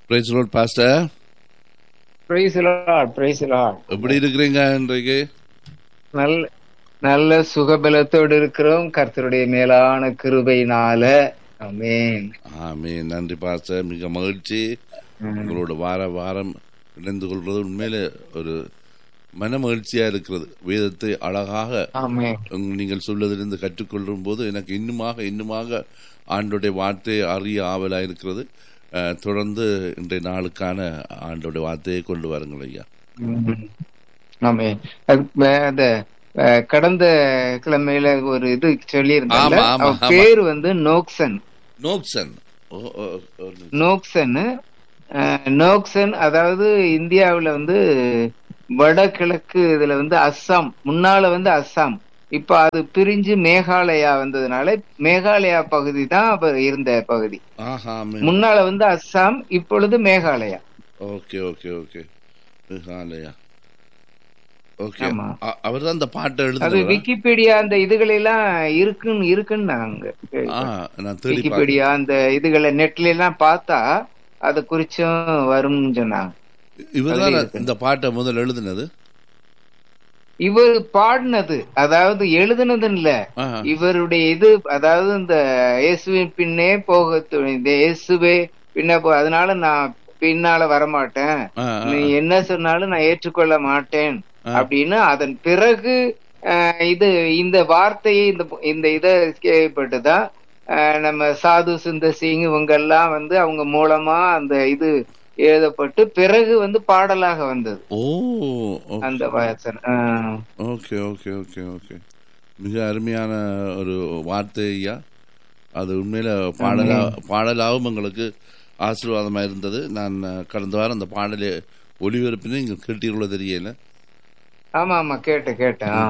Price lord pastor praise lord praise lord எப்படி இருக்கிறீங்க இன்றைக்கு நல்ல நல்ல சுகபலத்தோடு இருக்கிறோம் கர்த்தருடைய மேலான கிருபையினால ஆமென் ஆமே நன்றி பாஸ்டர் மிக மகிழ்ச்சி உங்களோட வார வாரம் இணைந்து கொள்வது உண்மையில ஒரு மன மகிழ்ச்சியா இருக்கிறது வேதத்தை அழகாக ஆமென் உங்க- நீங்கள் சொல்வதிலிருந்து கற்றுக்கொள்ளும் போது எனக்கு இன்னுமாக இன்னுமாக ஆண்டோடைய வார்த்தையை அறிய ஆவலா இருக்கிறது அஹ், தொடர்ந்து இன்றைய நாளுக்கான ஆண்டோடைய வார்த்தையை கொண்டு வாருங்கள் ஐயா ம். ஆமென் அது, அஹ், அந்த அஹ், கடந்த கிழமையில ஒரு இது சொல்லியிருந்தாங்க ஆமா, ஆமா, அவ ஆமா. பேரு வந்து நோக்சன் நோக்சன் ஓ, ஓ, ஓ, நோக்சன் அஹ், நோக்சன் அதாவது இந்தியாவுல வந்து வடகிழக்கு இதுல வந்து அஸ்ஸாம் முன்னால வந்து அஸ்ஸாம் இப்ப அது பிரிஞ்சு மேகாலயா வந்ததுனால மேகாலயா பகுதி தான் அப்ப இருந்த பகுதி ஆஹா ஆமே. முன்னால வந்து அஸ்ஸாம் இப்பொழுது Meghalaya okay okay okay Meghalaya okay ஆமா. அவர் தான் அந்த பாட்டை அது எழுதுனவரா? விக்கிபீடியா அந்த இதுகளெல்லாம் இருக்குன்னு இருக்குன்னு நாங்க ஆ நான் தேடி பார்த்தேன். விக்கிபீடியா அந்த இதுகளை நெட்ல எல்லாம் பார்த்தா அது குறிச்சும் வரும்னு சொன்னாங்க இவர் அதுல தான் இருக்கு. இந்த பாட்டை முதல்ல எழுதுனது இவர் பாடினது அதாவது எழுதுனது இல்ல ஆஹா. இவருடைய இது அதாவது இந்த இயேசுவின் பின்னே போக துணிந்த இயேசுவே பின்ன போ அதனால நான் பின்னால வரமாட்டேன் ஆ, ஆ, நீ என்ன சொன்னாலும் நான் ஏற்றுக்கொள்ள மாட்டேன் ஆ. அப்படின்னு அதன் பிறகு அஹ், இது இந்த வார்த்தையை இந்த இந்த இதை கேள்விப்பட்டுதான் அஹ், நம்ம சாது சுந்தர் சிங் இவங்க எல்லாம் வந்து அவங்க மூலமா அந்த இது எழுதப்பட்டு பிறகு வந்து பாடலாக வந்தது ஓ ஓகே. அந்த வசனம் அஹ், ஓகே ஓகே ஓகே ஓகே மிக அருமையான ஒரு வார்த்தை ஐயா அது உண்மையில பாடலா பாடலாகவும் எங்களுக்கு ஆசீர்வாதமா இருந்தது நான் அஹ், கடந்த வாரம் அந்த பாடலை ஒளிபரப்பினே இங்க கேட்டீர்களோ தெரியல ஆமா ஆமா கேட்டேன் கேட்டேன் ஆ.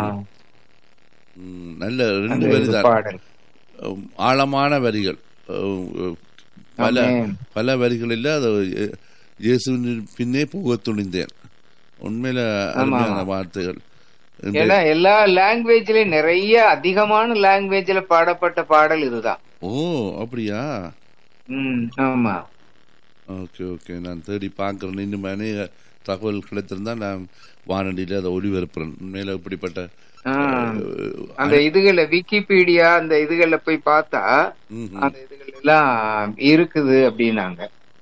ம், நல்ல அந்த ரெண்டு இது வரி தான் பாடல் உம், ஆழமான வரிகள் உம், பல ஆமென். பல வரிகளில் அது இயே- இயேசுவின் பின்னே போக துணிந்தேன் உண்மையில அருமையான வார்த்தைகள் இந்த- ஏன்னா எல்லா லாங்குவேஜ்லயும் நிறைய அதிகமான லாங்குவேஜ்ல பாடப்பட்ட பாடல் இதுதான் ஓ அப்படியா ம் ஆமா ஓகே ஓகே நான் தேடி பார்க்குறேன் இன்னும் அநேக தகவல் கிடைத்திருந்தா நான் வானொலியில் அதை ஒளிபரப்புறேன் உண்மையில இப்படிப்பட்ட ஆ. அஹ், அந்த இதுகள விக்கிபீடியா அந்த இதுகள்ல போய் பார்த்தா ம்ஹும். அந்த இதுகள் எல்லாம் இருக்குது அப்படின்னாங்க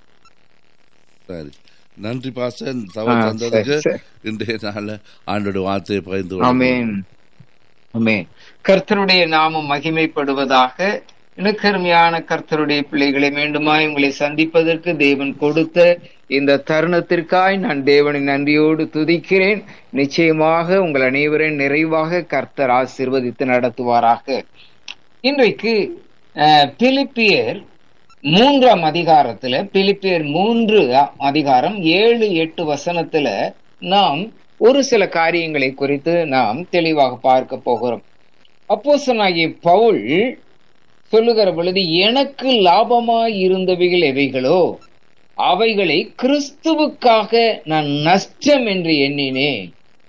சரி நன்றி பாசன் தவறு ஆ, தந்ததுக்கு சரி, சரி. இன்றைய நாள்ல ஆண்டோட வார்த்தையை பகிர்ந்து கொள்கிறேன். ஆமென் ஆமென் கர்த்தருடைய நாமம் மகிமைப்படுவதாக இனக்கருமையான கர்த்தருடைய பிள்ளைகளை மீண்டுமாய் உங்களை சந்திப்பதற்கு தேவன் கொடுத்த இந்த தருணத்திற்காய் நான் தேவனை நன்றியோடு துதிக்கிறேன் நிச்சயமாக உங்கள் அனைவரையும் நிறைவாக கர்த்தர் ஆசீர்வதித்து நடத்துவாராக இன்றைக்கு அஹ், பிலிப்பியர் மூன்றாம் அதிகாரத்துல பிலிப்பியர் மூன்று அ- அதிகாரம் ஏழு எட்டு வசனத்துல நாம் ஒரு சில காரியங்களை குறித்து நாம் தெளிவாக பார்க்க போகிறோம் அப்போஸ்தலனாகிய பவுல் சொல்லுகிற பொழுது எனக்கு லாபமாய் இருந்தவைகள் எவைகளோ அவைகளை கிறிஸ்துவுக்காக நான் நஷ்டம் என்று எண்ணினேன்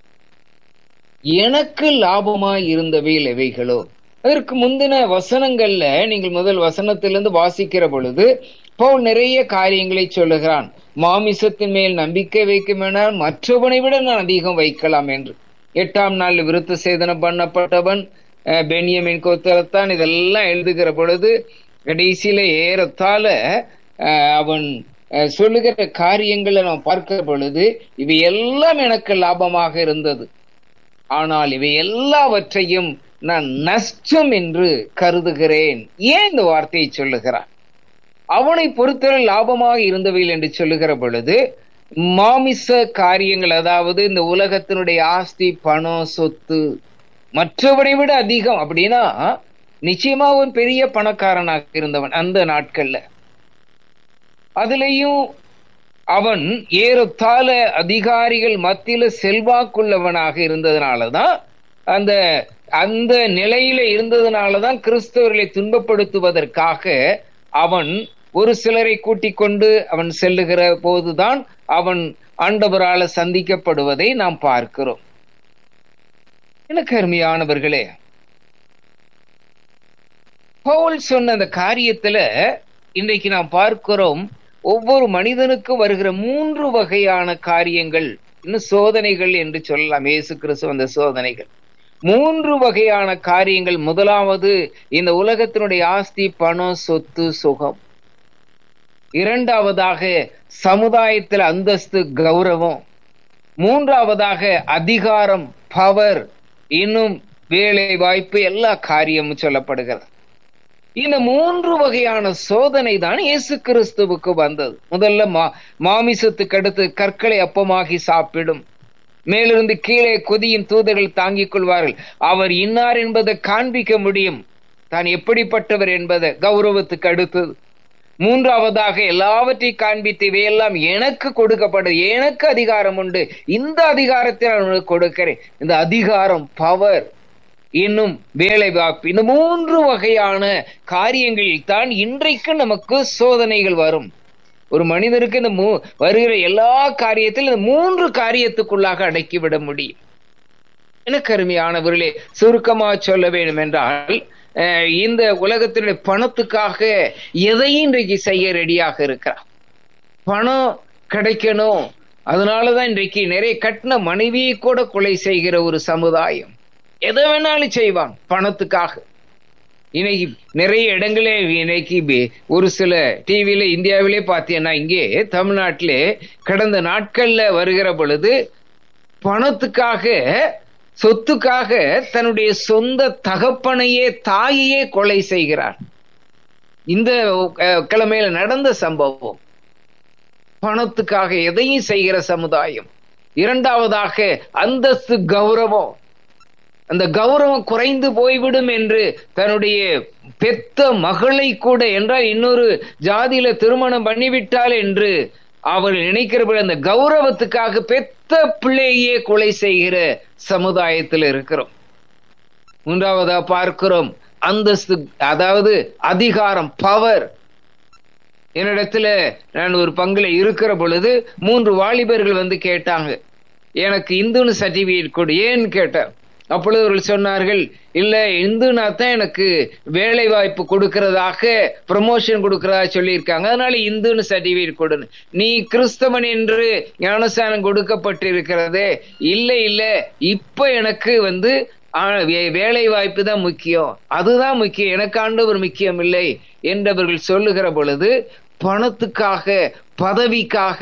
எனக்கு லாபமாய் இருந்தவைகள் எவைகளோ அதற்கு முந்தின வசனங்கள்ல நீங்கள் முதல் வசனத்திலிருந்து வாசிக்கிற பொழுது பவுல் நிறைய காரியங்களை சொல்லுகிறான் மாமிசத்தின் மேல் நம்பிக்கை வைக்குமெனால் மற்றவனை விட நான் அதிகம் வைக்கலாம் என்று எட்டாம் நாள் விருத்த சேதனம் பண்ணப்பட்டவன் அஹ், பென்யமின் கோத்தரத்தான் இதெல்லாம் எழுதுகிற பொழுது கடைசியில ஏறத்தாழ அஹ், அவன் அஹ், சொல்லுகிற காரியங்களை நாம் பார்க்கிற பொழுது இவை எல்லாம் எனக்கு லாபமாக இருந்தது ஆனால் இவை எல்லாவற்றையும் நான் நஷ்டம் என்று கருதுகிறேன் ஏன் இந்த வார்த்தையை சொல்லுகிறான் அவனை பொறுத்தவரை லாபமாக இருந்தவைகள் என்று சொல்லுகிற பொழுது மாமிச காரியங்கள் அதாவது இந்த உலகத்தினுடைய ஆஸ்தி பணம் சொத்து மற்றவனை விட அதிகம் அப்படின்னா நிச்சயமா ஒரு பெரிய பணக்காரனாக இருந்தவன் அந்த நாட்கள்ல அதுலயும் அவன் ஏறத்தாழ அதிகாரிகள் மத்தியில செல்வாக்குள்ளவனாக இருந்ததுனாலதான் அந்த அந்த நிலையில இருந்ததுனாலதான் கிறிஸ்தவர்களை துன்பப்படுத்துவதற்காக அவன் ஒரு சிலரை கூட்டிக் கொண்டு அவன் செல்லுகிற போதுதான் அவன் ஆண்டவரால சந்திக்கப்படுவதை நாம் பார்க்கிறோம் எனக்கு அருமையானவர்களே பவுல் சொன்ன அந்த காரியத்துல இன்றைக்கு நாம் பார்க்கிறோம் ஒவ்வொரு மனிதனுக்கும் வருகிற மூன்று வகையான காரியங்கள் இன்னும் சோதனைகள் என்று சொல்லலாம் இயேசு கிறிஸ்து அந்த சோதனைகள் மூன்று வகையான காரியங்கள் முதலாவது இந்த உலகத்தினுடைய ஆஸ்தி பணம் சொத்து சுகம் இரண்டாவதாக சமுதாயத்தில் அந்தஸ்து கௌரவம் மூன்றாவதாக அதிகாரம் பவர் இன்னும் வேலை வாய்ப்பு எல்லா காரியமும் சொல்லப்படுகிறது இந்த மூன்று வகையான சோதனை தான் இயேசு கிறிஸ்துவுக்கு வந்தது முதல்ல மா மாமிசத்துக்கு அடுத்து கற்களை அப்பமாகி சாப்பிடும் மேலிருந்து கீழே கொதியின் தூதர்கள் தாங்கிக் கொள்வார்கள் அவர் இன்னார் என்பதை காண்பிக்க முடியும் தான் எப்படிப்பட்டவர் என்பதை கௌரவத்துக்கு அடுத்தது மூன்றாவதாக எல்லாவற்றையும் காண்பித்து இவையெல்லாம் எனக்கு கொடுக்கப்பட்டது எனக்கு அதிகாரம் உண்டு இந்த அதிகாரத்தை நான் உனக்கு கொடுக்கிறேன் இந்த அதிகாரம் பவர் இன்னும் வேலை வாய்ப்பு இந்த மூன்று வகையான காரியங்களில் தான் இன்றைக்கு நமக்கு சோதனைகள் வரும் ஒரு மனிதனுக்கு இந்த மூ வருகிற எல்லா காரியத்திலும் இந்த மூன்று காரியத்துக்குள்ளாக அடக்கிவிட முடியும் எனக்கு அருமையானவர்களே சுருக்கமா சொல்ல வேண்டும் என்றால் இந்த உலகத்தினுடைய பணத்துக்காக எதையும் இன்றைக்கு செய்ய ரெடியாக இருக்கிறார் பணம் கிடைக்கணும் அதனாலதான் இன்றைக்கு நிறைய கட்டின மனைவியை கூட கொலை செய்கிற ஒரு சமுதாயம் எதை வேணாலும் செய்வான் பணத்துக்காக இன்னைக்கு நிறைய இடங்களே இன்னைக்கு ஒரு சில டிவியில இந்தியாவிலே பார்த்தீங்கன்னா இங்கே தமிழ்நாட்டிலே கடந்த நாட்கள்ல வருகிற பொழுது பணத்துக்காக சொத்துக்காக தன்னுடைய சொந்த தகப்பனையே தாயையே கொலை செய்கிறார் இந்த கிழமையில நடந்த சம்பவம் பணத்துக்காக எதையும் செய்கிற சமுதாயம் இரண்டாவதாக அந்தஸ்து கௌரவம் அந்த கௌரவம் குறைந்து போய்விடும் என்று தன்னுடைய பெத்த மகளை கூட என்றால் இன்னொரு ஜாதியில திருமணம் பண்ணிவிட்டால் என்று அவர்கள் நினைக்கிறபடி அந்த கௌரவத்துக்காக பெத்த பிள்ளையே கொலை செய்கிற சமுதாயத்தில் இருக்கிறோம் மூன்றாவதா பார்க்கிறோம் அந்தஸ்து அதாவது அதிகாரம் பவர் என்னிடத்துல நான் ஒரு பங்குல இருக்கிற பொழுது மூன்று வாலிபர்கள் வந்து கேட்டாங்க எனக்கு இந்துன்னு சர்டிபிகேட் கொடு ஏன்னு கேட்டேன் அப்பொழுது அவர்கள் சொன்னார்கள் இல்ல இந்துனா தான் எனக்கு வேலை வாய்ப்பு கொடுக்கறதாக ப்ரமோஷன் கொடுக்கறதா சொல்லியிருக்காங்க அதனால இந்துன்னு சர்டிபிகேட் கொடுன்னு நீ கிறிஸ்தவன் என்று ஞானசானம் கொடுக்கப்பட்டிருக்கிறதே இல்ல இல்ல இப்ப எனக்கு வந்து வேலை வாய்ப்பு தான் முக்கியம் அதுதான் முக்கியம் எனக்கு ஆண்டவர் முக்கியம் இல்லை என்றவர்கள் சொல்லுகிற பொழுது பணத்துக்காக பதவிக்காக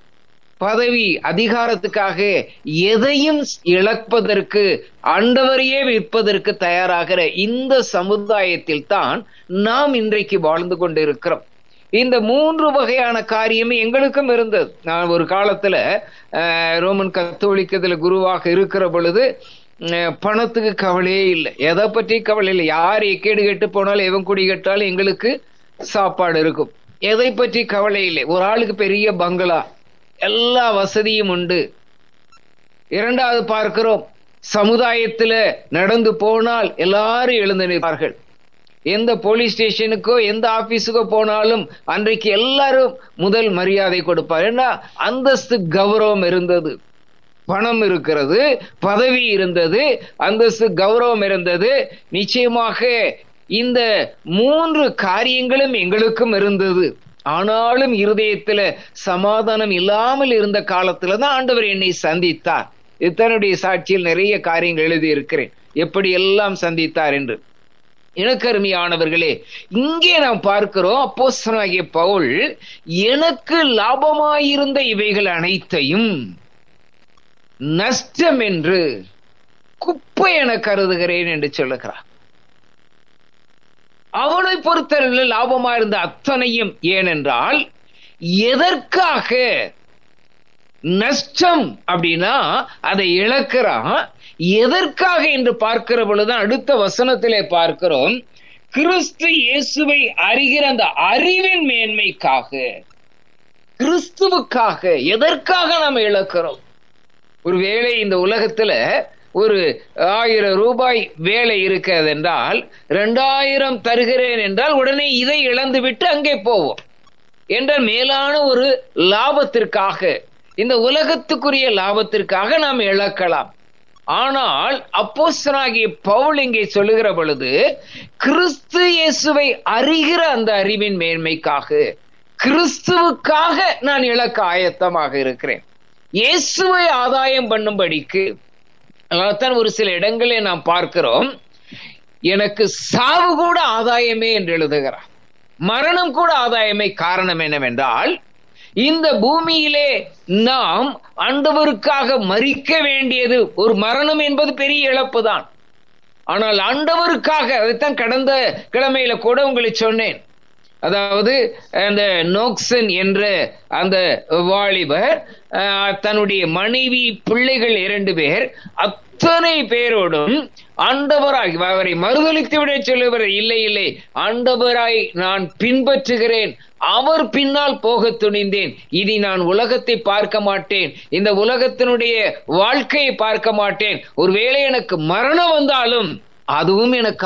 பதவி அதிகாரத்துக்காக எதையும் இழப்பதற்கு ஆண்டவரையே விற்பதற்கு தயாராகிற இந்த சமுதாயத்தில் தான் நாம் இன்றைக்கு வாழ்ந்து கொண்டு இருக்கிறோம் இந்த மூன்று வகையான காரியம் எங்களுக்கும் இருந்தது நான் ஒரு காலத்துல ரோமன் கத்தோலிக்கத்துல குருவாக இருக்கிற பொழுது பணத்துக்கு கவலையே இல்லை எதை பற்றி கவலை இல்லை யார் எக்கேடு கெட்டு போனாலும் எவன் குடி கட்டாலும் எங்களுக்கு சாப்பாடு இருக்கும் எதை பற்றி கவலை இல்லை ஒரு ஆளுக்கு பெரிய பங்களா எல்லா வசதியும் உண்டு இரண்டாவது பார்க்கிறோம் சமுதாயத்துல நடந்து போனால் எல்லாரும் எழுந்து நிற்பார்கள் எந்த போலீஸ் ஸ்டேஷனுக்கோ எந்த ஆபீஸுக்கோ போனாலும் அன்றைக்கு எல்லாரும் முதல் மரியாதை கொடுப்பார் ஏன்னா அந்தஸ்து கௌரவம் இருந்தது பணம் இருக்கிறது பதவி இருந்தது அந்தஸ்து கௌரவம் இருந்தது நிச்சயமாக இந்த மூன்று காரியங்களும் எங்களுக்கும் இருந்தது ஆனாலும் இருதயத்துல சமாதானம் இல்லாமல் இருந்த காலத்துல தான் ஆண்டவர் என்னை சந்தித்தார் இத்தனுடைய சாட்சியில் நிறைய காரியங்கள் எழுதி இருக்கிறேன் எப்படி எல்லாம் சந்தித்தார் என்று இனக்கருமையானவர்களே இங்கே நாம் பார்க்கிறோம் அப்போஸ்தலனாகிய பவுல் எனக்கு லாபமாயிருந்த இவைகள் அனைத்தையும் நஷ்டம் என்று குப்பை என கருதுகிறேன் என்று சொல்லுகிறார் அவனை பொறுத்தளவில் லாபமா இருந்த அத்தனையும் ஏனென்றால் எதற்காக நஷ்டம் அப்படின்னா அதை இழக்கிறான் எதற்காக என்று பார்க்கிற பொழுதுதான் அடுத்த வசனத்திலே பார்க்கிறோம் கிறிஸ்து இயேசுவை அறிகிற அந்த அறிவின் மேன்மைக்காக கிறிஸ்துவுக்காக எதற்காக நாம் இழக்கிறோம் ஒருவேளை இந்த உலகத்துல ஒரு ஆயிரம் ரூபாய் வேலை இருக்கிறது என்றால் ரெண்டாயிரம் தருகிறேன் என்றால் உடனே இதை இழந்து விட்டு அங்கே போவோம் என்ற மேலான ஒரு லாபத்திற்காக இந்த உலகத்துக்குரிய லாபத்திற்காக நாம் இழக்கலாம் ஆனால் அப்போஸ்தனாகிய பவுல் இங்கே சொல்லுகிற பொழுது கிறிஸ்து இயேசுவை அறிகிற அந்த அறிவின் மேன்மைக்காக கிறிஸ்துவுக்காக நான் இழக்க ஆயத்தமாக இருக்கிறேன் இயேசுவை ஆதாயம் பண்ணும்படிக்கு அதான் ஒரு சில இடங்களை நாம் பார்க்கிறோம் எனக்கு சாவு கூட ஆதாயமே என்று எழுதுகிறார் மரணம் கூட ஆதாயமே காரணம் என்னவென்றால் இந்த பூமியிலே நாம் ஆண்டவருக்காக மறிக்க வேண்டியது ஒரு மரணம் என்பது பெரிய இழப்பு தான் ஆனால் ஆண்டவருக்காக அதைத்தான் கடந்த கிழமையில கூட உங்களுக்கு சொன்னேன் அதாவது அந்த நோக்சன் என்ற அந்த வாலிபர் தன்னுடைய மனைவி பிள்ளைகள் இரண்டு பேர் அத்தனை பேரோடும் ஆண்டவராய் அவரை மறுதளித்து விட சொல்லுவர் இல்லை இல்லை ஆண்டவராய் நான் பின்பற்றுகிறேன் அவர் பின்னால் போக துணிந்தேன் இனி நான் உலகத்தை பார்க்க மாட்டேன் இந்த உலகத்தினுடைய வாழ்க்கையை பார்க்க மாட்டேன் ஒருவேளை எனக்கு மரணம் வந்தாலும் அதுவும் எனக்கு